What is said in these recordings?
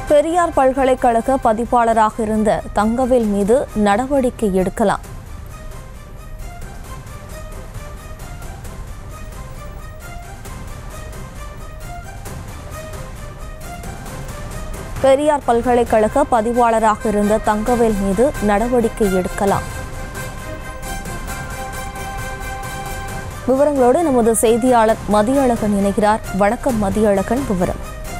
பெரியார் பல்கலைக்கழக பதிப்பாளராக இருந்த தங்கவேல் மீது நடவடிக்கை எடுக்கலாம் பெரியார் பல்கலைக்கழக பதிவாளராக இருந்த தங்கவேல் மீது நடவடிக்கை எடுக்கலாம் விவரங்களோடு நமது செய்தியாளர் மதியழகன் இணைகிறார் வணக்கம் மதியழகன் விவரம்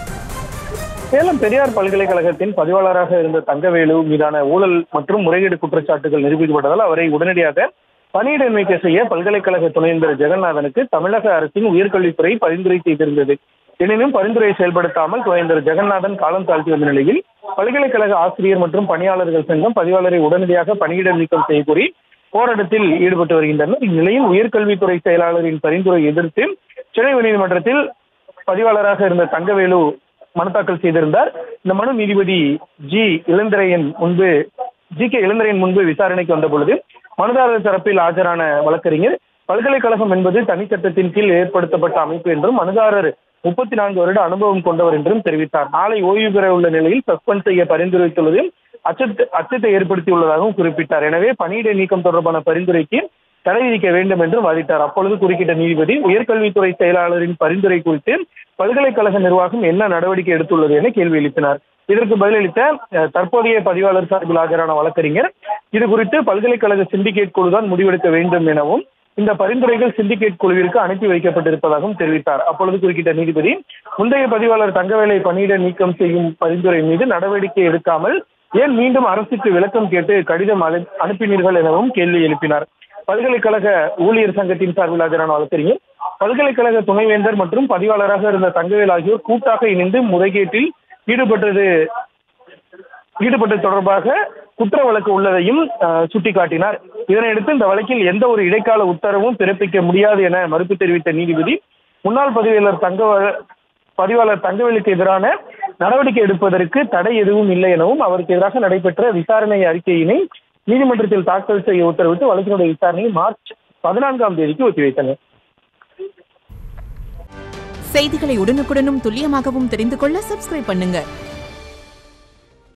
சேலம் பெரியார் பல்கலைக்கழகத்தின் பதிவாளராக இருந்த தங்கவேலு மீதான ஊழல் மற்றும் முறைகேடு குற்றச்சாட்டுகள் நிரூபிக்கப்பட்டதால் அவரை உடனடியாக பணியிட நீக்க செய்ய பல்கலைக்கழக துணைவேந்தர் ஜெகநாதனுக்கு தமிழக அரசின் உயர்கல்வித்துறை பரிந்துரை செய்திருந்தது எனினும் பரிந்துரையை செயல்படுத்தாமல் துணைவேந்தர் ஜெகநாதன் காலம் தாழ்த்தி வந்த நிலையில் பல்கலைக்கழக ஆசிரியர் மற்றும் பணியாளர்கள் சங்கம் பதிவாளரை உடனடியாக பணியிட நீக்கம் செய்ய கோரி போராட்டத்தில் ஈடுபட்டு வருகின்றனர் இந்நிலையில் உயர்கல்வித்துறை செயலாளரின் பரிந்துரை எதிர்த்து சென்னை உயர்நீதிமன்றத்தில் பதிவாளராக இருந்த தங்கவேலு மனு தாக்கல் செய்திருந்தார் இந்த மனு நீதிபதி ஜி இளந்திரையன் முன்பு ஜி கே இளந்திரையன் முன்பு விசாரணைக்கு வந்த பொழுது மனுதாரர் தரப்பில் ஆஜரான வழக்கறிஞர் பல்கலைக்கழகம் என்பது தனிச்சட்டத்தின் கீழ் ஏற்படுத்தப்பட்ட அமைப்பு என்றும் மனுதாரர் முப்பத்தி நான்கு வருட அனுபவம் கொண்டவர் என்றும் தெரிவித்தார் நாளை ஓய்வு பெற உள்ள நிலையில் சஸ்பெண்ட் செய்ய பரிந்துரைத்துள்ளது அச்சத்தை அச்சத்தை ஏற்படுத்தியுள்ளதாகவும் குறிப்பிட்டார் எனவே பணியிட நீக்கம் தொடர்பான பரிந்துரைக்கு தடை விதிக்க வேண்டும் என்று வாதிட்டார் அப்பொழுது குறுக்கிட்ட நீதிபதி உயர்கல்வித்துறை செயலாளரின் பரிந்துரை குறித்து பல்கலைக்கழக நிர்வாகம் என்ன நடவடிக்கை எடுத்துள்ளது என கேள்வி எழுப்பினார் இதற்கு பதிலளித்த அஹ், தற்போதைய பதிவாளர் சார்பில் ஆஜரான வழக்கறிஞர் இது குறித்து பல்கலைக்கழக சிண்டிகேட் குழுதான் முடிவெடுக்க வேண்டும் எனவும் இந்த பரிந்துரைகள் சிண்டிகேட் குழுவிற்கு அனுப்பி வைக்கப்பட்டிருப்பதாகவும் தெரிவித்தார் அப்பொழுது குறுக்கிட்ட நீதிபதி முந்தைய பதிவாளர் தங்கவேலை பணியிட நீக்கம் செய்யும் பரிந்துரை மீது நடவடிக்கை எடுக்காமல் ஏன் மீண்டும் அரசுக்கு விளக்கம் கேட்டு கடிதம் அனு- அனுப்பினீர்கள் எனவும் கேள்வி எழுப்பினார் பல்கலைக்கழக ஊழியர் சங்கத்தின் சார்பில் ஆஜரான வழக்கறிஞர் பல்கலைக்கழக துணைவேந்தர் மற்றும் பதிவாளராக இருந்த தங்கவேல் ஆகியோர் கூட்டாக இணைந்து முறைகேட்டில் ஈடுபட்டது ஈடுபட்டது தொடர்பாக குற்ற வழக்கு உள்ளதையும் அஹ், சுட்டிக்காட்டினார் இதனையடுத்து இந்த வழக்கில் எந்த ஒரு இடைக்கால உத்தரவும் பிறப்பிக்க முடியாது என மறுப்பு தெரிவித்த நீதிபதி முன்னாள் பதிவாளர் தங்க பதிவாளர் தங்கவேலுக்கு எதிரான நடவடிக்கை எடுப்பதற்கு தடை எதுவும் இல்லை எனவும் அவருக்கு எதிராக நடைபெற்ற விசாரணை அறிக்கையினை நீதிமன்றத்தில் தாக்கல் செய்ய உத்தரவிட்டு வழக்கினுடைய விசாரணையை மார்ச் பதினான்காம் தேதிக்கு ஒத்திவைத்தனர் செய்திகளை உடனுக்குடனும் துல்லியமாகவும் தெரிந்து கொள்ள சப்ஸ்கிரைப் பண்ணுங்க